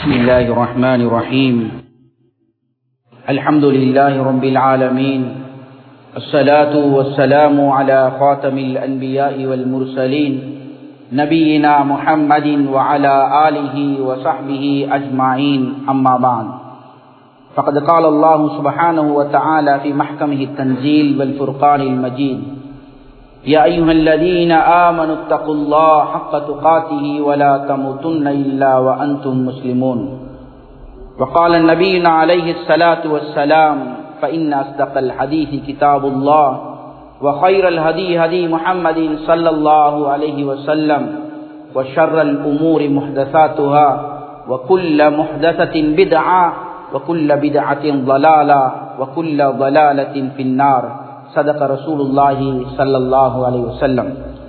بسم الله الرحمن الرحيم الحمد لله رب العالمين الصلاة والسلام على خاتم الأنبياء والمرسلين نبينا محمد وعلى آله وصحبه أجمعين أما بعد فقد قال الله سبحانه وتعالى في محكمه التنزيل والفرقان المجيد يا أيها الذين آمنوا اتقوا الله حق تقاته ولا تموتن إلا وأنتم مسلمون وقال النبي عليه الصلاة والسلام فإن أصدق الحديث كتاب الله وخير الهدي هدي محمد صلى الله عليه وسلم وشر الأمور محدثاتها وكل محدثة بدعة وكل بدعة ضلالة وكل ضلالة في النار சதக ரசூலுல்லாஹி சல்லல்லாஹு அலை வசல்லம்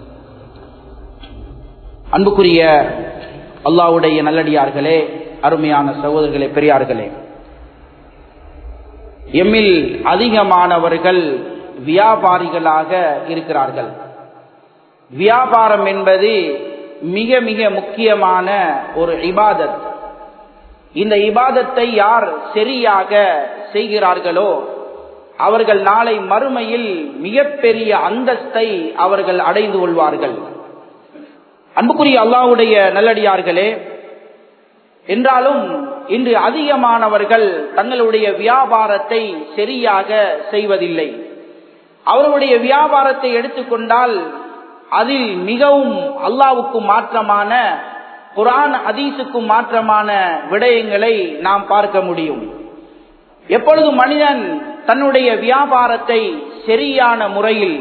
அன்புக்குரிய அல்லாவுடைய நல்லடியார்களே அருமையான சகோதரர்களே பெரியார்களே எம்மில் அதிகமானவர்கள் வியாபாரிகளாக இருக்கிறார்கள் வியாபாரம் என்பது மிக மிக முக்கியமான ஒரு இபாதத் இந்த இபாதத்தை யார் சரியாக செய்கிறார்களோ அவர்கள் நாளை மறுமையில் மிகப்பெரிய அந்தஸ்தை அவர்கள் அடைந்து கொள்வார்கள் அன்புக்குரிய அல்லாவுடைய நல்லடியார்களே என்றாலும் இன்று அதிகமானவர்கள் தங்களுடைய வியாபாரத்தை சரியாக செய்வதில்லை அவர்களுடைய வியாபாரத்தை எடுத்துக்கொண்டால் அதில் மிகவும் அல்லாவுக்கு மாற்றமான குரான் அதீசுக்கும் மாற்றமான விடயங்களை நாம் பார்க்க முடியும் எப்பொழுது மனிதன் தன்னுடைய வியாபாரத்தை சரியான முறையில்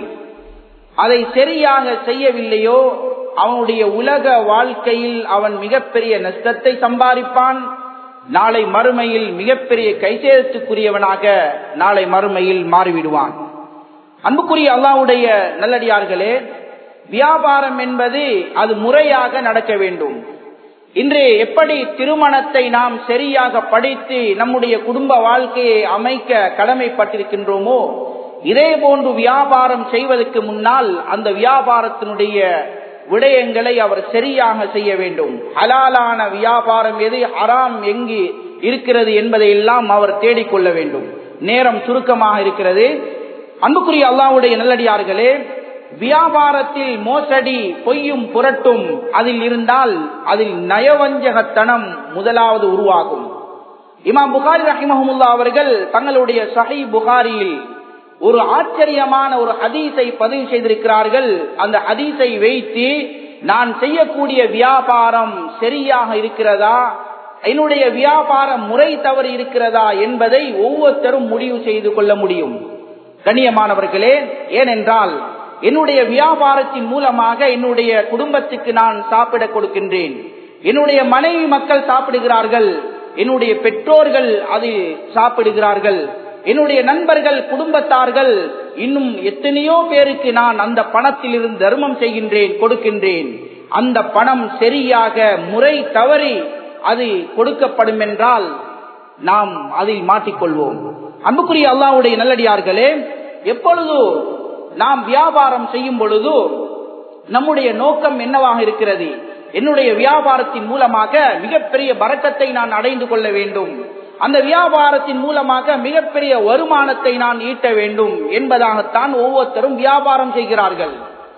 அதை சரியாக செய்யவில்லையோ அவனுடைய உலக வாழ்க்கையில் அவன் மிகப்பெரிய நஷ்டத்தை சம்பாதிப்பான் நாளை மறுமையில் மிகப்பெரிய கைசேதத்துக்குரியவனாக நாளை மறுமையில் மாறிவிடுவான் அன்புக்குரிய அல்லாவுடைய நல்லடியார்களே வியாபாரம் என்பது அது முறையாக நடக்க வேண்டும் இன்று எப்படி திருமணத்தை நாம் சரியாக படித்து நம்முடைய குடும்ப வாழ்க்கையை அமைக்க கடமைப்பட்டிருக்கின்றோமோ இதே போன்று வியாபாரம் செய்வதற்கு முன்னால் அந்த வியாபாரத்தினுடைய விடயங்களை அவர் சரியாக செய்ய வேண்டும் ஹலாலான வியாபாரம் எது அறாம் எங்கு இருக்கிறது என்பதை எல்லாம் அவர் தேடிக்கொள்ள வேண்டும் நேரம் சுருக்கமாக இருக்கிறது அன்புக்குரிய அல்லாவுடைய நல்லடியார்களே வியாபாரத்தில் மோசடி பொய்யும் புரட்டும் அதில் இருந்தால் அதில் நயவஞ்சகத்தனம் முதலாவது உருவாகும் இமாம் புகாரி ரஹிமஹமுல்லா அவர்கள் தங்களுடைய சஹி புகாரியில் ஒரு ஆச்சரியமான ஒரு ஹதீஸை பதிவு செய்திருக்கிறார்கள் அந்த ஹதீஸை வைத்து நான் செய்யக்கூடிய வியாபாரம் சரியாக இருக்கிறதா என்னுடைய வியாபாரம் முறை தவறு இருக்கிறதா என்பதை ஒவ்வொருத்தரும் முடிவு செய்து கொள்ள முடியும் கண்ணியமானவர்களே ஏனென்றால் என்னுடைய வியாபாரத்தின் மூலமாக என்னுடைய குடும்பத்துக்கு நான் சாப்பிட கொடுக்கின்றேன் என்னுடைய மனைவி மக்கள் சாப்பிடுகிறார்கள் என்னுடைய பெற்றோர்கள் அது சாப்பிடுகிறார்கள் என்னுடைய நண்பர்கள் குடும்பத்தார்கள் இன்னும் எத்தனையோ பேருக்கு நான் அந்த பணத்தில் இருந்து தர்மம் செய்கின்றேன் கொடுக்கின்றேன் அந்த பணம் சரியாக முறை தவறி அது கொடுக்கப்படும் என்றால் நாம் அதில் மாட்டிக்கொள்வோம் அன்புக்குரிய அல்லாவுடைய நல்லடியார்களே எப்பொழுது நாம் வியாபாரம் செய்யும் பொழுது நம்முடைய நோக்கம் என்னவாக இருக்கிறது என்னுடைய வியாபாரத்தின் மூலமாக மிகப்பெரிய பறக்கத்தை நான் அடைந்து கொள்ள வேண்டும் அந்த வியாபாரத்தின் மூலமாக மிகப்பெரிய வருமானத்தை நான் ஈட்ட வேண்டும் என்பதாகத்தான் ஒவ்வொருத்தரும் வியாபாரம் செய்கிறார்கள்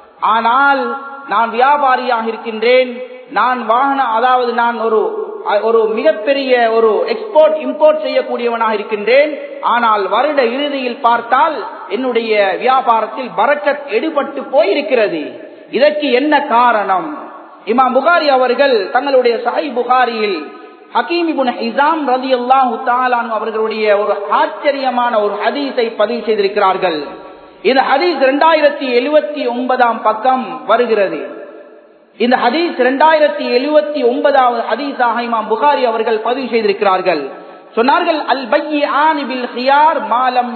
ஆனால் நான் வியாபாரியாக இருக்கின்றேன் நான் வாகன அதாவது நான் ஒரு ஒரு மிகப்பெரிய ஒரு எக்ஸ்போர்ட் இம்போர்ட் செய்யக்கூடியவனாக இருக்கின்றேன் ஆனால் வருட இறுதியில் பார்த்தால் என்னுடைய வியாபாரத்தில் பறக்கத் எடுபட்டு போயிருக்கிறது இதற்கு என்ன காரணம் இமாம் புகாரி அவர்கள் தங்களுடைய சாய் புகாரியில் ஹக்கீமிபுன் ஹிசாம் ரதி அல்லாஹு தாலான் அவர்களுடைய ஒரு ஆச்சரியமான ஒரு ஹதீஸை பதிவு செய்திருக்கிறார்கள் இந்த ஹதீஸ் இரண்டாயிரத்தி எழுபத்தி ஒன்பதாம் பக்கம் வருகிறது இந்த ஹதீஸ் இரண்டாயிரத்தி எழுபத்தி ஒன்பதாவது ஹதீஸாக இமாம் புகாரி அவர்கள் பதிவு செய்திருக்கிறார்கள் சொன்னார்கள் அல் பையி ஆனிபில் ஹியார் மாலம்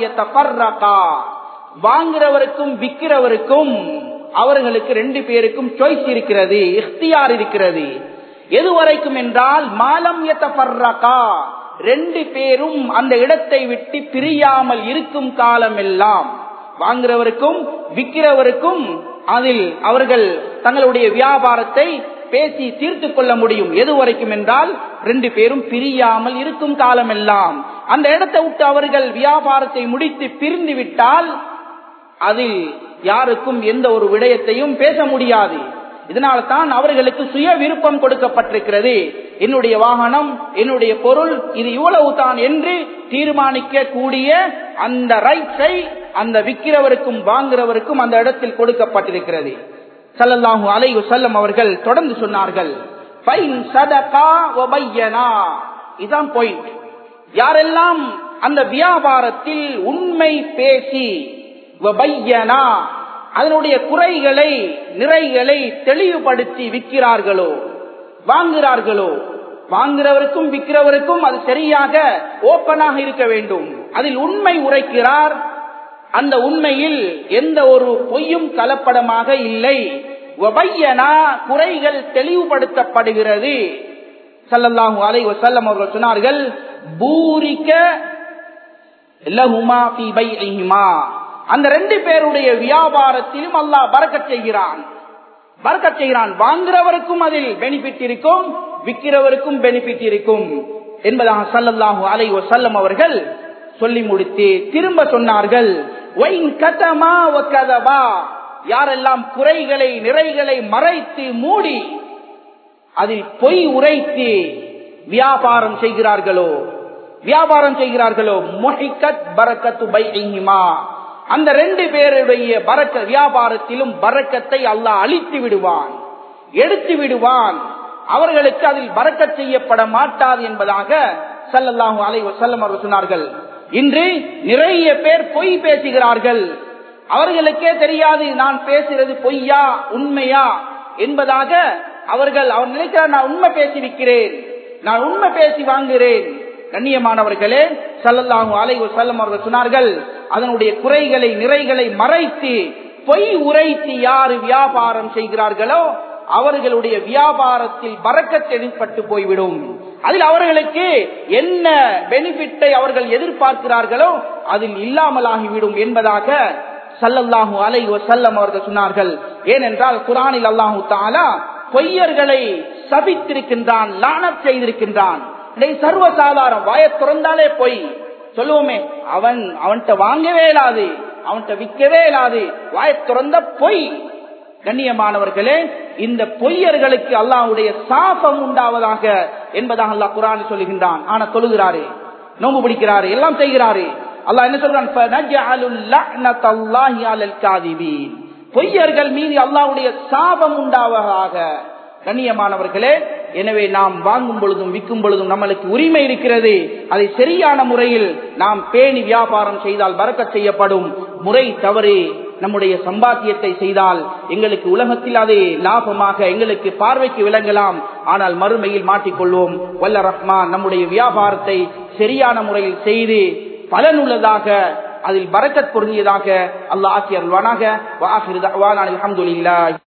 வாங்குறவருக்கும் விற்கிறவருக்கும் அவர்களுக்கு ரெண்டு பேருக்கும் சாய்ஸ் இருக்கிறது இஃப்தியார் இருக்கிறது எதுவரைக்கும் என்றால் மாலம் எத்தபர்ரகா ரெண்டு பேரும் அந்த இடத்தை விட்டு பிரியாமல் இருக்கும் காலம் எல்லாம் வாங்குறவருக்கும் விற்கிறவருக்கும் அதில் அவர்கள் தங்களுடைய வியாபாரத்தை பேசி தீர்த்து கொள்ள முடியும் எது வரைக்கும் என்றால் ரெண்டு பேரும் பிரியாமல் இருக்கும் காலமெல்லாம் அந்த இடத்தை விட்டு அவர்கள் வியாபாரத்தை முடித்து பிரிந்து விட்டால் அதில் யாருக்கும் எந்த ஒரு விடயத்தையும் பேச முடியாது இதனால தான் அவர்களுக்கு சுய விருப்பம் கொடுக்கப்பட்டிருக்கிறது என்னுடைய வாகனம் என்னுடைய பொருள் இது இவ்வளவு தான் என்று தீர்மானிக்க கூடிய அந்த ரைட்ஸை அந்த விற்கிறவருக்கும் வாங்குறவருக்கும் அந்த இடத்தில் கொடுக்கப்பட்டிருக்கிறது சல்லல்லாஹு அலைஹி வஸல்லம் அவர்கள் தொடர்ந்து சொன்னார்கள் ஃபைன் சதகா வபையனா இதான் பாயிண்ட் யாரெல்லாம் அந்த வியாபாரத்தில் உண்மை பேசி வபையனா அதனுடைய குறைகளை நிறைகளை தெளிவுபடுத்தி விற்கிறார்களோ வாங்குகிறார்களோ வாங்குறவருக்கும் விற்கிறவருக்கும் அது சரியாக ஓப்பனாக இருக்க வேண்டும் அதில் உண்மை உரைக்கிறார் அந்த உண்மையில் எந்த ஒரு பொய்யும் கலப்படமாக இல்லை வபையனா குறைகள் தெளிவுபடுத்தப்படுகிறது சல்லல்லாஹு அலை வசல்லம் அவர்கள் சொன்னார்கள் பூரிக்க லஹுமா ஃபீ பைஇஹிமா அந்த ரெண்டு பேருடைய வியாபாரத்திலும் அல்லாஹ் பறக்கச் செய்கிறான் பறக்கச் செய்கிறான் வாங்குறவருக்கும் அதில் பெனிஃபிட் இருக்கும் விற்கிறவருக்கும் பெனிஃபிட் இருக்கும் என்பதாக சல்லல்லாஹு அலை வசல்லம் அவர்கள் சொல்லி முடித்து திரும்ப சொன்னார்கள் ஒயின் கதமா வ கதபா யாரெல்லாம் குறைகளை நிறைகளை மறைத்து மூடி அதில் பொய் உரைத்து வியாபாரம் செய்கிறார்களோ வியாபாரம் செய்கிறார்களோ மொஹிக்கத் பரக்கத்து பைஹிமா அந்த ரெண்டு பேருடைய பரக்க வியாபாரத்திலும் பரக்கத்தை அல்லாஹ் அழித்து விடுவான் எடுத்து விடுவான் அவர்களுக்கு அதில் பறக்கச் செய்யப்பட மாட்டாது என்பதாக சல்லல்லாஹு அலை வசல்லம் அவர்கள் சொன்னார்கள் இன்று நிறைய பேர் பொய் பேசுகிறார்கள் அவர்களுக்கே தெரியாது நான் பேசுறது பொய்யா உண்மையா என்பதாக அவர்கள் அவர் நினைக்கிறார் நான் உண்மை பேசியிருக்கிறேன் நான் உண்மை பேசி வாங்குகிறேன் கண்ணியமானவர்களே சல்லல்லாஹு அலை வசல்லம் அவர்கள் சொன்னார்கள் அதனுடைய குறைகளை நிறைகளை மறைத்து பொய் உரைத்து யார் வியாபாரம் செய்கிறார்களோ அவர்களுடைய வியாபாரத்தில் பறக்கத் தெளிப்பட்டு போய்விடும் அதில் அவர்களுக்கு என்ன பெனிஃபிட்டை அவர்கள் எதிர்பார்க்கிறார்களோ அதில் இல்லாமலாகிவிடும் என்பதாக சல்லல்லாஹு அலை வசல்லம் அவர்கள் சொன்னார்கள் ஏனென்றால் குரானில் அல்லாஹு தாலா பொய்யர்களை சபித்திருக்கின்றான் லானத் செய்திருக்கின்றான் இதை சர்வசாதாரம் வாய திறந்தாலே பொய் சொல்லுவோமே அவன் அவன்கிட்ட வாங்கவே இயலாது அவன்கிட்ட விற்கவே இயலாது வாய திறந்த பொய் கண்ணியமானவர்களே இந்த பொய்யர்களுக்கு அல்லாஹ்வுடைய சாபம் உண்டாவதாக என்பதாக அல்லாஹ் குரான் சொல்லுகின்றான் ஆனா தொழுகிறாரு நோம்பு பிடிக்கிறாரு எல்லாம் செய்கிறாரு அல்லாஹ் என்ன சொல்றான் "ஃபனஜஅலுல் லஅனத்தல்லாஹி அலல் காதிபீன்." பொய்யர்கள் மீது அல்லாஹ்வுடைய சாபம் உண்டாவதாக கண்ணியமானவர்களே எனவே நாம் வாங்கும் பொழுதும் விற்கும் பொழுதும் நம்மளுக்கு உரிமை இருக்கிறது அதை சரியான முறையில் நாம் பேணி வியாபாரம் செய்தால் பறக்கச் செய்யப்படும் முறை தவறு நம்முடைய சம்பாத்தியத்தை செய்தால் எங்களுக்கு உலகத்தில் அது லாபமாக எங்களுக்கு பார்வைக்கு விளங்கலாம் ஆனால் மறுமையில் மாட்டிக்கொள்வோம் வல்ல ரஹ்மான் நம்முடைய வியாபாரத்தை சரியான முறையில் செய்து பலனுள்ளதாக அதில் பறக்கத் பொருந்தியதாக அல்லாஹ் ஆக்கி அருள்வானாக வாஹிரு தஅவானா அல்ஹம்துலில்லாஹ்